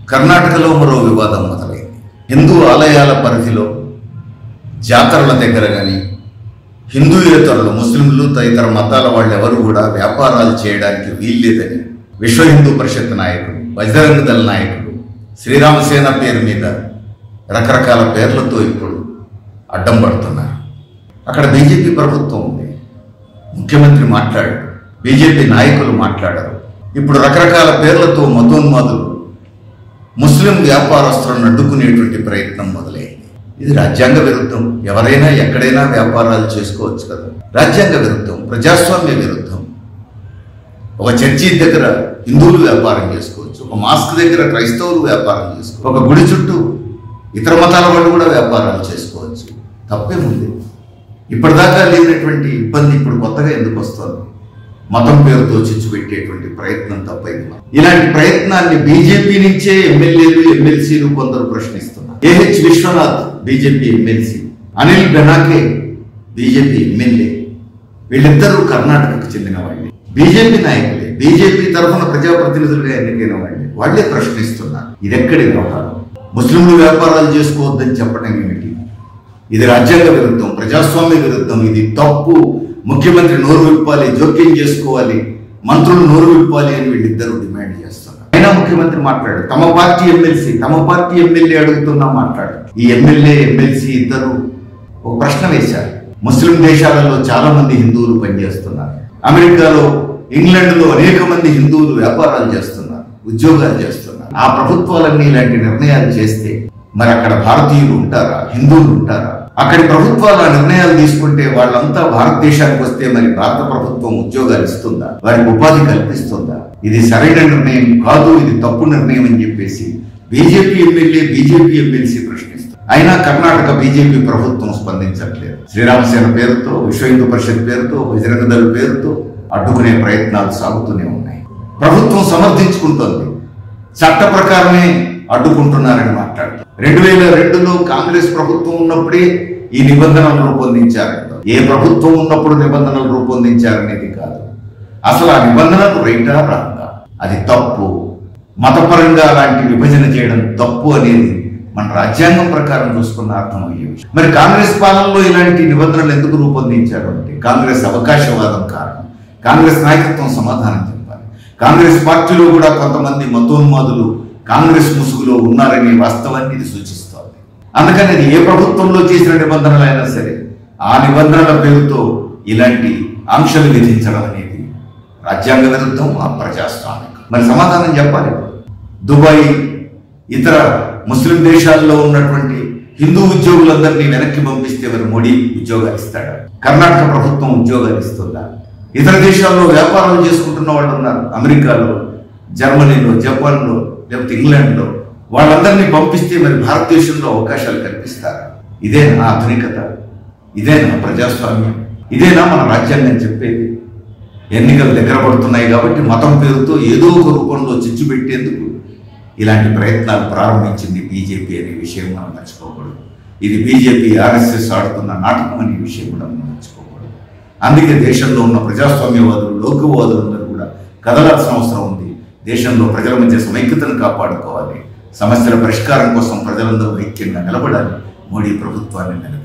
కర్ణాటకలో మరో వివాదం మొదలైంది హిందూ ఆలయాల పరిధిలో జాతరల దగ్గర కానీ హిందూయేతరులు ముస్లింలు తదితర మతాల వాళ్ళు ఎవరు కూడా వ్యాపారాలు చేయడానికి వీల్లేదని విశ్వ హిందూ పరిషత్ నాయకుడు బజరంగ దళ నాయకుడు శ్రీరామసేన పేరు మీద రకరకాల పేర్లతో ఇప్పుడు అడ్డం పడుతున్నారు అక్కడ బీజేపీ ప్రభుత్వం ఉంది ముఖ్యమంత్రి మాట్లాడారు బీజేపీ నాయకులు మాట్లాడారు ఇప్పుడు రకరకాల పేర్లతో మతోన్మాదులు ముస్లిం వ్యాపారస్తులను అడ్డుకునేటువంటి ప్రయత్నం మొదలైంది ఇది రాజ్యాంగ విరుద్ధం ఎవరైనా ఎక్కడైనా వ్యాపారాలు చేసుకోవచ్చు కదా రాజ్యాంగ విరుద్ధం ప్రజాస్వామ్య విరుద్ధం ఒక చర్చి దగ్గర హిందువులు వ్యాపారం చేసుకోవచ్చు ఒక మాస్క్ దగ్గర క్రైస్తవులు వ్యాపారం చేసుకోవచ్చు ఒక గుడి చుట్టూ ఇతర మతాల వాళ్ళు కూడా వ్యాపారాలు చేసుకోవచ్చు తప్పేముంది ఇప్పటిదాకా లేనటువంటి ఇబ్బంది ఇప్పుడు కొత్తగా ఎందుకు వస్తుంది మతం పేరుతో చిచ్చు పెట్టేటువంటి ప్రయత్నం తప్పైంది ఇలాంటి ప్రయత్నాన్ని బీజేపీ నుంచే ఎమ్మెల్యేలు ఎమ్మెల్సీలు కొందరు ప్రశ్నిస్తున్నారు AH Vishwanath BJP MLC Anil Benake BJP MLA వీళ్ళిద్దరూ కర్ణాటకకు చెందిన వాళ్ళే బీజేపీ నాయకులే బీజేపీ తరఫున ప్రజాప్రతినిధులుగా ఎన్నికైన వాళ్ళే వాళ్ళే ప్రశ్నిస్తున్నారు ఇది ఎక్కడి వ్యవహారం ముస్లింలు వ్యాపారాలు చేసుకోవద్దని చెప్పడం ఏమిటి ఇది రాజ్యాంగ విరుద్ధం ప్రజాస్వామ్య విరుద్ధం ఇది తప్పు ముఖ్యమంత్రి నోరు విప్పాలి జోక్యం చేసుకోవాలి మంత్రులు నోరు విప్పాలి అని వీళ్ళిద్దరూ డిమాండ్ చేస్తున్నారు అయినా ముఖ్యమంత్రి మాట్లాడారు తమ పార్టీ ఎమ్మెల్సీ తమ పార్టీ ఎమ్మెల్యే అడుగుతున్నా మాట్లాడు ఈ ఎమ్మెల్యే ఎమ్మెల్సీ ఇద్దరు ఒక ప్రశ్న వేశారు ముస్లిం దేశాలలో చాలా మంది హిందువులు పనిచేస్తున్నారు అమెరికాలో ఇంగ్లాండ్లో అనేక మంది హిందువులు వ్యాపారాలు చేస్తున్నారు ఉద్యోగాలు చేస్తున్నారు ఆ ప్రభుత్వాలన్నీ ఇలాంటి నిర్ణయాలు చేస్తే మరి అక్కడ భారతీయులు ఉంటారా హిందువులు ఉంటారా అక్కడి ప్రభుత్వాలు ఆ నిర్ణయాలు తీసుకుంటే వాళ్ళంతా భారతదేశానికి వస్తే మరి భారత ప్రభుత్వం ఉద్యోగాలు ఇస్తుందా వారికి ఉపాధి కల్పిస్తుందా ఇది సరైన నిర్ణయం కాదు ఇది తప్పు నిర్ణయం అని చెప్పేసి బీజేపీ ఎమ్మెల్యే బీజేపీ ఎమ్మెల్సీ ప్రశ్నిస్తారు అయినా కర్ణాటక బీజేపీ ప్రభుత్వం స్పందించట్లేదు శ్రీరామసేన పేరుతో విశ్వ హిందూ పరిషత్ పేరుతో బజరంగ దళ పేరుతో అడ్డుకునే ప్రయత్నాలు సాగుతూనే ఉన్నాయి ప్రభుత్వం సమర్థించుకుంటోంది చట్ట ప్రకారమే అడ్డుకుంటున్నారని మాట్లాడుతారు రెండు వేల రెండులో కాంగ్రెస్ ప్రభుత్వం ఉన్నప్పుడే ఈ నిబంధనలు రూపొందించారు ఏ ప్రభుత్వం ఉన్నప్పుడు నిబంధనలు రూపొందించారనేది కాదు అసలు ఆ నిబంధనలు రైటా రాంగా అది తప్పు మతపరంగా అలాంటి విభజన చేయడం తప్పు అనేది మన రాజ్యాంగం ప్రకారం చూసుకున్న అర్థమయ్యే విషయం మరి కాంగ్రెస్ పాలనలో ఇలాంటి నిబంధనలు ఎందుకు రూపొందించారు అంటే కాంగ్రెస్ అవకాశవాదం కారణం కాంగ్రెస్ నాయకత్వం సమాధానం చెప్పాలి కాంగ్రెస్ పార్టీలో కూడా కొంతమంది మతోన్మాదులు కాంగ్రెస్ ముసుగులో ఉన్నారనే వాస్తవాన్ని ఇది సూచిస్తోంది అందుకని అది ఏ ప్రభుత్వంలో చేసిన నిబంధనలు అయినా సరే ఆ నిబంధనల పేరుతో ఇలాంటి ఆంక్షలు విధించడం అనేది రాజ్యాంగ విరుద్ధం అప్రజాస్వామికం మరి సమాధానం చెప్పాలి దుబాయ్ ఇతర ముస్లిం దేశాల్లో ఉన్నటువంటి హిందూ ఉద్యోగులందరినీ వెనక్కి పంపిస్తే మరి మోడీ ఉద్యోగాలు ఇస్తాడా కర్ణాటక ప్రభుత్వం ఉద్యోగాలు ఇస్తుందా ఇతర దేశాల్లో వ్యాపారాలు చేసుకుంటున్న వాళ్ళు ఉన్నారు అమెరికాలో జర్మనీలో జపాన్లో లేకపోతే ఇంగ్లాండ్లో వాళ్ళందరినీ పంపిస్తే మరి భారతదేశంలో అవకాశాలు కల్పిస్తారా ఇదేనా ఆధునికత ఇదేనా ప్రజాస్వామ్యం ఇదేనా మన రాజ్యాంగం చెప్పేది ఎన్నికలు దగ్గర పడుతున్నాయి కాబట్టి మతం పేరుతో ఏదో ఒక రూపంలో చిచ్చు పెట్టేందుకు ఇలాంటి ప్రయత్నాలు ప్రారంభించింది బీజేపీ అనే విషయం మనం మర్చిపోకూడదు ఇది బీజేపీ ఆర్ఎస్ఎస్ ఆడుతున్న నాటకం అనే విషయం కూడా మనం మర్చిపోకూడదు అందుకే దేశంలో ఉన్న ప్రజాస్వామ్యవాదులు లోకవాదులందరూ కూడా కదలాల్సిన అవసరం ఉంది దేశంలో ప్రజల మధ్య సమైక్యతను కాపాడుకోవాలి సమస్యల పరిష్కారం కోసం ప్రజలందరూ ఐక్యంగా నిలబడాలి మోడీ ప్రభుత్వాన్ని నిలబడాలి